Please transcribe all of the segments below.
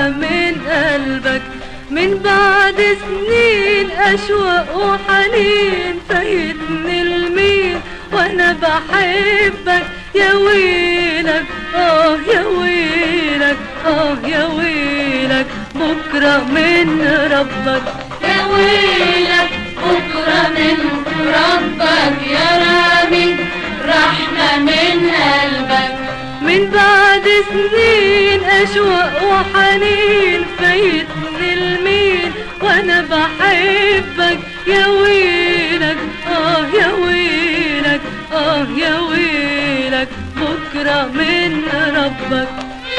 رحمة من قلبك من بعد سنين أشواق وحنين فايتني المين وأنا بحبك يا ويلك آه يا ويلك آه يا ويلك بكرة من ربك يا ويلك بكرة من ربك يا رامي رحمة من قلبك من بعد سنين أشواق وحنين فايتني المين وأنا بحبك يا ويلك آه يا ويلك آه يا ويلك بكرة من ربك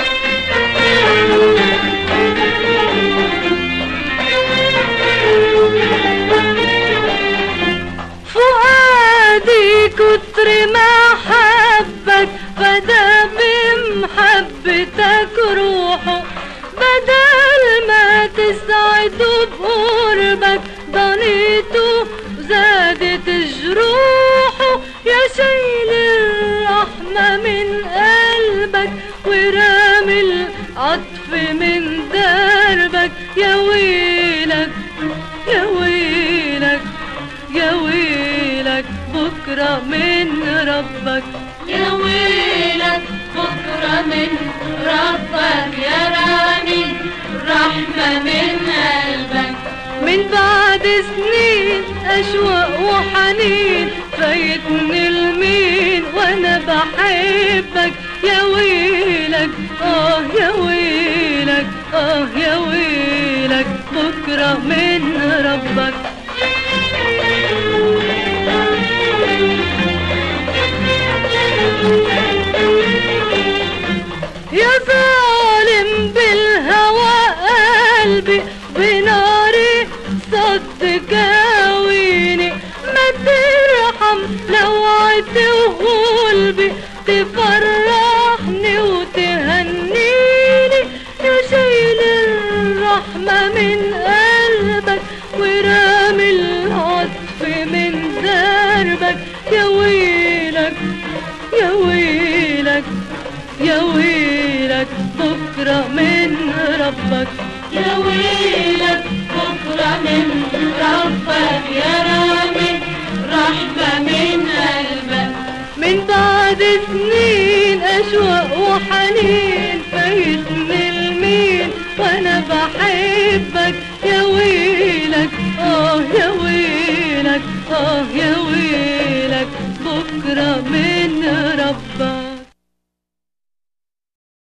فؤادي كتر ما حبك بدا بمحبتك روحه بدل ما تسعده بقربك ضنيته زادت جروحه يا شايل الرحمة من قلبك ورامي العطف من دربك يا ويلك يا ويلك يا ويلك بكرة من ربك يا ويلك بكرة من ربك يا رامي رحمة من قلبك من بعد سنين أشواق وحنين فايتني المين وأنا بحبك يا ويلك آه يا ويلك آه يا ويلك بكرة من ربك يا ظالم بالهوى قلبي بناري صد كاويني ما ترحم لو عدت وقلبي تفرحني وتهنيني يا شايل الرحمة من قلبك ورامي العطف من دربك يا ويلك يا ويلك يا ويلك بكرة من ربك يا ويلك بكرة من ربك يا رامي رحمة من قلبك من بعد سنين أشواق وحنين فايتني المين وأنا بحبك يا ويلك آه يا ويلك آه يا ويلك بكرة من ربك